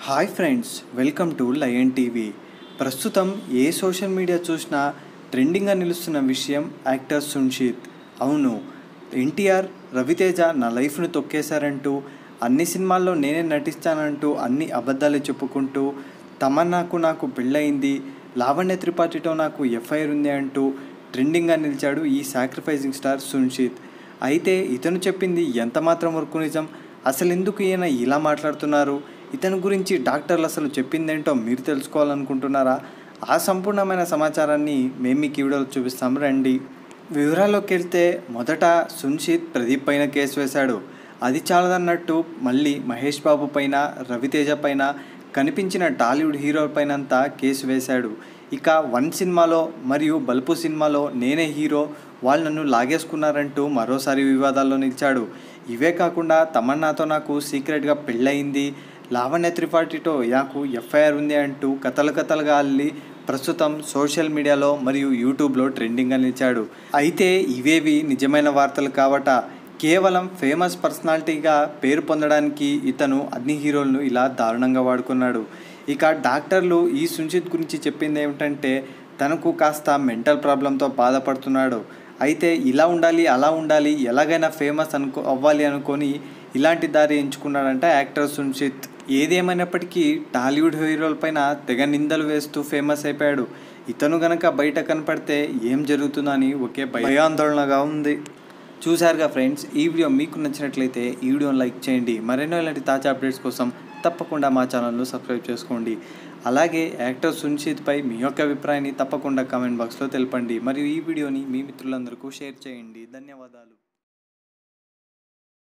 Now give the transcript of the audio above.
hi friends welcome to lion TV ప్రస్తుతం ఏ social media చూసినా ట్రెండింగ్గా నిలుస్తున్న విషయం యాక్టర్ సున్షిత్ అవును ఎన్టీఆర్ రవితేజ నా లైఫ్ను తొక్కేశారంటూ అన్ని సినిమాల్లో నేనే నటిస్తానంటూ అన్ని అబద్ధాలు చెప్పుకుంటూ తమన్నాకు నాకు పెళ్ళయింది లావణ్య త్రిపాఠితో నాకు ఎఫ్ఐఆర్ ఉంది అంటూ ట్రెండింగ్గా నిలిచాడు ఈ సాక్రిఫైజింగ్ స్టార్ సున్షిత్ అయితే ఇతను చెప్పింది ఎంత మాత్రం వరకు నిజం అసలు ఎందుకు ఈయన ఇలా మాట్లాడుతున్నారు ఇతని గురించి డాక్టర్లు అసలు చెప్పిందేంటో మీరు తెలుసుకోవాలనుకుంటున్నారా ఆ సంపూర్ణమైన సమాచారాన్ని మేము మీకు ఈ వీడియోలో చూపిస్తాం రండి వివరాల్లోకి వెళ్తే మొదట సున్షిత్ ప్రదీప్ పైన కేసు వేశాడు అది చాలదన్నట్టు మళ్ళీ మహేష్ బాబు పైన రవితేజ పైన కనిపించిన టాలీవుడ్ హీరో పైన అంతా కేసు వేశాడు ఇక వన్ సినిమాలో మరియు బల్పు సినిమాలో నేనే హీరో వాళ్ళు నన్ను లాగేసుకున్నారంటూ మరోసారి వివాదాల్లో నిలిచాడు ఇవే కాకుండా తమన్నాతో నాకు సీక్రెట్గా పెళ్ళయింది లావణ్య త్రిపాఠితో నాకు ఎఫ్ఐఆర్ ఉంది అంటూ కథలు కథలుగా అల్లి ప్రస్తుతం సోషల్ మీడియాలో మరియు యూట్యూబ్లో ట్రెండింగ్గా నిలిచాడు అయితే ఇవేవి నిజమైన వార్తలు కావట కేవలం ఫేమస్ పర్సనాలిటీగా పేరు పొందడానికి ఇతను అన్ని హీరోలను ఇలా దారుణంగా వాడుకున్నాడు ఇక డాక్టర్లు ఈ సుంచిత్ గురించి చెప్పింది ఏమిటంటే తనకు కాస్త మెంటల్ ప్రాబ్లంతో బాధపడుతున్నాడు అయితే ఇలా ఉండాలి అలా ఉండాలి ఎలాగైనా ఫేమస్ అనుకో అవ్వాలి అనుకొని ఇలాంటి దారి ఎంచుకున్నాడంట యాక్టర్ సున్షిత్ ఏదేమైనప్పటికీ టాలీవుడ్ హీరోల పైన తెగ నిందలు వేస్తూ ఫేమస్ అయిపోయాడు ఇతను గనక బయట కనపడితే ఏం జరుగుతుందని ఒకే భయాందోళనగా ఉంది చూశారుగా ఫ్రెండ్స్ ఈ వీడియో మీకు నచ్చినట్లయితే ఈ వీడియోని లైక్ చేయండి మరెన్నో ఇలాంటి తాజా అప్డేట్స్ కోసం తప్పకుండా మా ఛానల్ను సబ్స్క్రైబ్ చేసుకోండి అలాగే యాక్టర్ సున్షిత్పై మీ యొక్క అభిప్రాయాన్ని తప్పకుండా కామెంట్ బాక్స్లో తెలపండి మరియు ఈ వీడియోని మీ మిత్రులందరికీ షేర్ చేయండి ధన్యవాదాలు